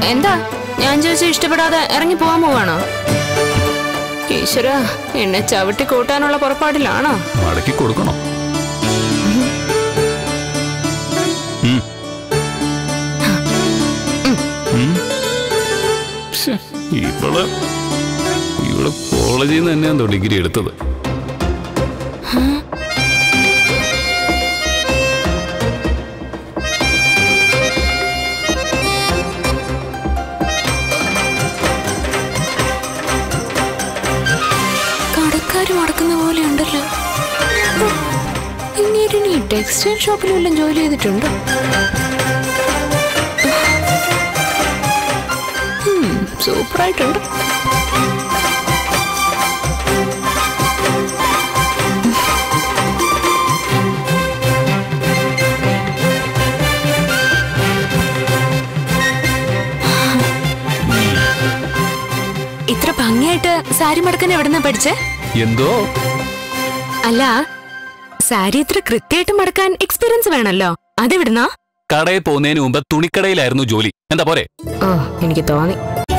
എന്താ ഞാൻ ചോദിച്ച ഇഷ്ടപ്പെടാതെ ഇറങ്ങി പോവാൻ പോവാണോ ഈശ്വര എന്നെ ചവിട്ടി കൂട്ടാനുള്ള പുറപ്പാടിലാണോ മടക്കി കൊടുക്കണോ ഉം. ഉം. ശ്ശെ, ഇവള് ഇവള് കോളേജിൽ നിന്ന് തന്നെയാണോ ഡിഗ്രി എടുത്തത് കടക്കാര് മടക്കുന്ന പോലെ ഉണ്ടല്ലോ ഇങ്ങനെ ടെക്സ്റ്റൈൽ ഷോപ്പിൽ വല്ലതും ജോലി ചെയ്തിട്ടുണ്ടോ ഉം, സൂപ്പറായിട്ടുണ്ട് ഇത്ര ഭംഗിയായിട്ട് സാരി മടക്കാൻ എവിടെന്നാ പഠിച്ചേ എന്തോ അല്ല സാരി ഇത്ര കൃത്യമായിട്ട് മടക്കാൻ എക്സ്പീരിയൻസ് വേണല്ലോ അതെവിടുന്നാ കടയിൽ പോകുന്നതിന് മുമ്പ് തുണിക്കടയിലായിരുന്നു ജോലി എന്താ പോരെ ഓ എനിക്ക് തോന്നി